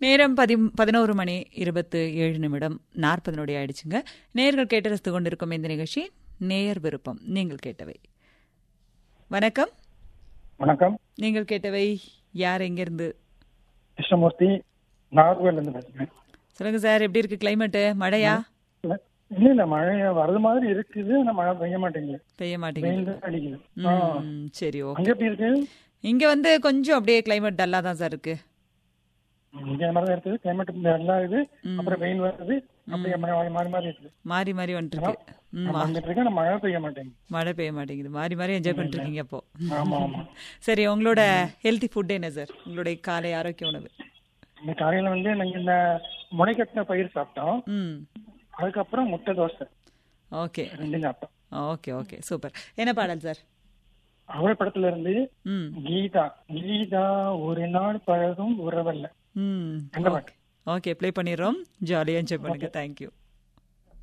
நேரம் பதி பதினோரு மணி இருபத்து ஏழு நிமிடம் நாற்பது நொடி ஆயிடுச்சுங்க நேர்கள் கேட்டு ரசித்து கொண்டிருக்கும் இந்த நிகழ்ச்சி நேயர் விருப்பம் நீங்கள் கேட்டவை வணக்கம் வணக்கம் நீங்கள் கேட்டவை யார் எங்கிருந்து கிருஷ்ணமூர்த்தி நாகர்கோயில இருந்து பேசுறேன் சொல்லுங்க சார் எப்படி இருக்கு கிளைமேட்டு மழையா இல்ல இல்ல இல்ல மழை வர்றது மாதிரி இருக்குது ஆனா மழை பெய்ய மாட்டேங்குது பெய்ய மாட்டேங்குது வெயில் தான் அடிக்குது ஆ. ம், சரி ஓகே அங்க எப்படி இருக்கு இங்க வந்து கொஞ்சம் அப்படியே கிளைமேட் டல்லா தான் சார் இருக்கு இங்க இந்த மாதிரி தான் இருக்குது கிளைமேட் நல்லா இது அப்புறம் வெயில் வருது அப்படியே மழை மாறி மாறி மாறி இருக்குது மாறி மாறி வந்துட்டு இருக்கு ம், நம்ம வந்துட்டு இருக்கு ஆனா மழை பெய்ய மாட்டேங்குது மழை பெய்ய மாட்டேங்குது மாறி மாறி என்ஜாய் பண்ணிட்டு இருக்கீங்க அப்போ ஆமா ஆமா சரி உங்களோட ஹெல்த்தி ஃபுட் என்ன சார் உங்களுடைய காலை ஆரோக்கிய உணவு இந்த காலையில வந்து நாங்க இந்த முளைக்கட்டின பயிர் சாப்பிட்டோம் ம் அதுக்கப்புறம் முட்டை தோசை ஓகே ரெண்டும் சாப்பிட்டோம் ஓகே ஓகே சூப்பர் என்ன பாடல் சார் அவள் படத்துல இருந்து ம் கீதா கீதா ஒரு நாள் பழகும் உறவல்ல ம் அந்த பாட்டு ஓகே ப்ளே பண்ணிடுறோம் ஜாலியாக என்ஜாய் பண்ணுங்க தேங்க்யூ